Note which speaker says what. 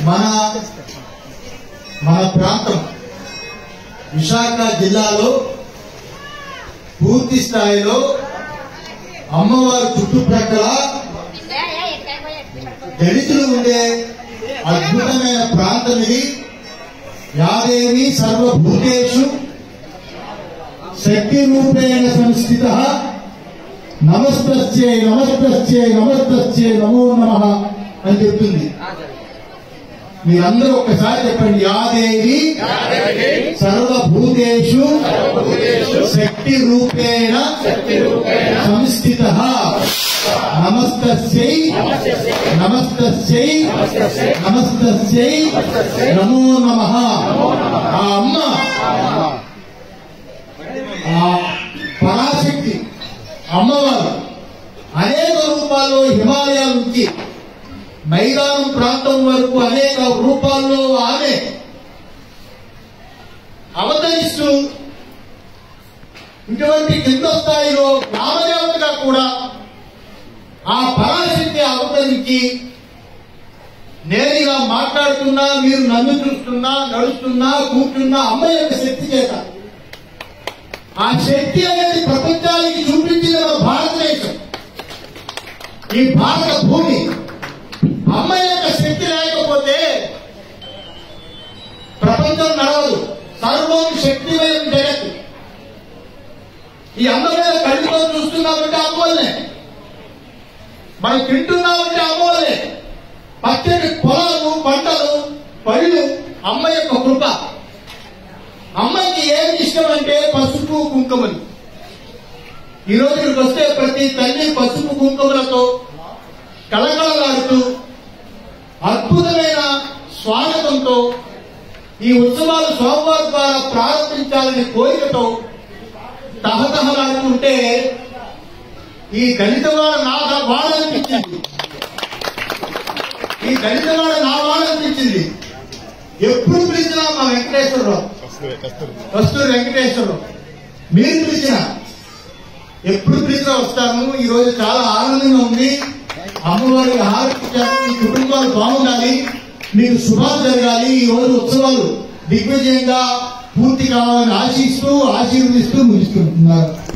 Speaker 1: మన మన ప్రాంతం విశాఖ జిల్లాలో పూర్తి స్థాయిలో అమ్మవారి చుట్టుప్రక్కల దళితులు ఉండే అద్భుతమైన ప్రాంతం ఇది యాదేవి సర్వభూతేషు శక్తి రూపేణ సంస్థిత నమస్తస్యే నమస్తస్యే నమస్తస్యే నమో నమ అని చెప్తుంది మీరందరూ ఒక్కసారి చెప్పండి యాదేవి సర్వభూతేషు శక్తి రూపేణ సంస్థిత నమస్తస్యై నమస్తస్యై నమస్తస్యై నమో నమ ఆ అమ్మ ఆ పరాశక్తి అమ్మవారు అనేక రూపాల్లో హిమాలయాల నుంచి మైదానం ప్రాంతం వరకు అనేక రూపాల్లో ఆమె అవతరిస్తూ ఇటువంటి కింద స్థాయిలో గ్రామదేవతగా కూడా ఆ పరాశక్తి అవతరించి నేరుగా మాట్లాడుతున్నా మీరు నన్ను చూస్తున్నా నడుస్తున్నా కూర్చున్నా అమ్మ యొక్క శక్తి చేత ఆ శక్తి అనేది ప్రపంచానికి చూపించిన మన భారతదేశం ఈ భారత భూమి అమ్మ యొక్క శక్తి లేకపోతే ప్రపంచం నడవదు సర్వం శక్తిమయం జగత్ ఈ అమ్మ మీద కళ్ళతో చూస్తున్నామంటే అమ్మ వల్లే మనం తింటున్నామంటే అమ్మ వల్లే పచ్చని పొలాలు పంటలు పళ్ళు అమ్మ యొక్క కృప అమ్మకి ఏమి ఇష్టం అంటే పసుపు కుంకుమని ఈ రోజు ఇక్కడికి వస్తే ప్రతి తల్లి పసుపు కుంకుమలతో కళకళలాడుతూ అద్భుతమైన స్వాగతంతో ఈ ఉత్సవాలు సోమవారం ద్వారా ప్రారంభించాలని కోరికతో తహతహలాడుతుంటే ఈ దళితవాడ నా వాడనిపించింది ఈ దళితవాడ నా వాడనిపించింది ఎప్పుడు పిలిచినా మా వెంకటేశ్వరరావు కస్తూరి వెంకటేశ్వరరావు మీరు పిలిచిన ఎప్పుడు పిలిచినా వస్తాము ఈ రోజు చాలా ఆనందంగా ఉంది అమ్మవారికి హారతి ఇచ్చారు మీ కుటుంబాలు బాగుండాలి మీకు శుభాలు జరగాలి ఈ రోజు ఉత్సవాలు దిగ్విజయంగా పూర్తి కావాలని ఆశిస్తూ ఆశీర్వదిస్తూ ముగిస్తున్నారు